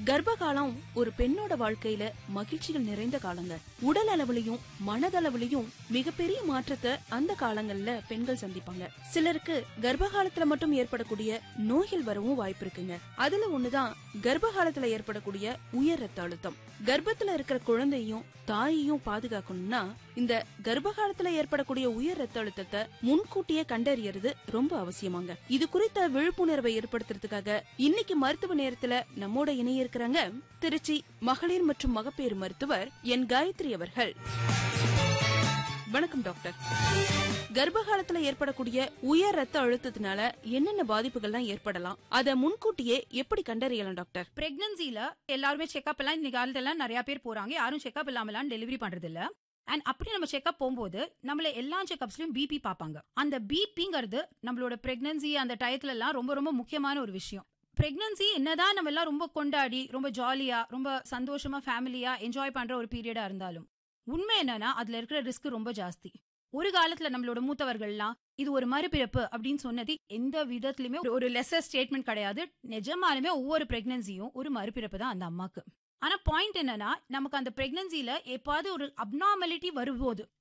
கர்ப்பகாலம் ஒரு பெண்ணோட வாழ்க்கையில மகிழ்ச்சிகள் நிறைந்த காலங்க உடல் அளவுலயும் மனதளவுலயும் மிகப்பெரிய மாற்றத்தை அந்த காலங்கள்ல பெண்கள் சந்திப்பாங்க சிலருக்கு கர்ப்பகாலத்துல மட்டும் ஏற்படக்கூடிய நோய்கள் வரவும் வாய்ப்பு இருக்குங்க அதுல ஒண்ணுதான் கர்ப்பகாலத்துல ஏற்படக்கூடிய உயர் ரத்த அழுத்தம் கர்ப்பத்துல இருக்கிற குழந்தையும் தாயையும் பாதுகாக்கணும்னா இந்த கர்ப்பகாலத்துல ஏற்படக்கூடிய உயர் ரத்த அழுத்தத்தை முன்கூட்டியே கண்டறியறது ரொம்ப அவசியமாங்க இது குறித்த விழிப்புணர்வை ஏற்படுத்துறதுக்காக இன்னைக்கு மருத்துவ நேரத்துல நம்மோட இணைய இருக்கிறாங்க திருச்சி மகளிர் மற்றும் மகப்பேறு மருத்துவர் என் காயத்ரி அவர்கள் வணக்கம் டாக்டர் கர்ப்பகாலத்துல ஏற்படக்கூடிய உயர் ரத்த அழுத்தத்தினால என்னென்ன பாதிப்புகள்லாம் ஏற்படலாம் அத முன்கூட்டியே எப்படி கண்டறியலாம் டாக்டர் பிரெக்னன்சில எல்லாருமே செக்அப் எல்லாம் இந்த காலத்துல எல்லாம் நிறைய பேர் போறாங்க யாரும் செக்அப் இல்லாமலாம் டெலிவரி பண்றது இல்ல அண்ட் அப்படி நம்ம செக்அப் போகும்போது நம்மள எல்லா செக்அப்ஸ்லயும் பிபி பார்ப்பாங்க அந்த பிபிங்கிறது நம்மளோட பிரெக்னன்சி அந்த டயத்துல எல்லாம் ரொம்ப ரொம்ப முக்கியமான ஒரு விஷயம் பிரெக்னன்சி என்னதான் நம்ம எல்லாம் ரொம்ப கொண்டாடி ரொம்ப ஜாலியா ரொம்ப சந்தோஷமா ஃபேமிலியா என்ஜாய் பண்ற ஒரு பீரியடா இருந்தாலும் உண்மை என்னன்னா அதுல இருக்கிற ரிஸ்க் ரொம்ப ஜாஸ்தி ஒரு காலத்துல நம்மளோட மூத்தவர்கள்லாம் இது ஒரு மறுபிறப்பு அப்படின்னு சொன்னது எந்த விதத்திலுமே ஒரு- ஒரு லெசர் ஸ்டேட்மெண்ட் கிடையாது நிஜமாலுமே ஒவ்வொரு பிரெக்னன்சியும் ஒரு மறுபிறப்பு தான் அந்த அம்மாக்கு ஆனா பாயிண்ட் என்னன்னா நமக்கு அந்த பிரெக்னன்சில எப்பாவது ஒரு அப்நார்மலிட்டி வரும்போது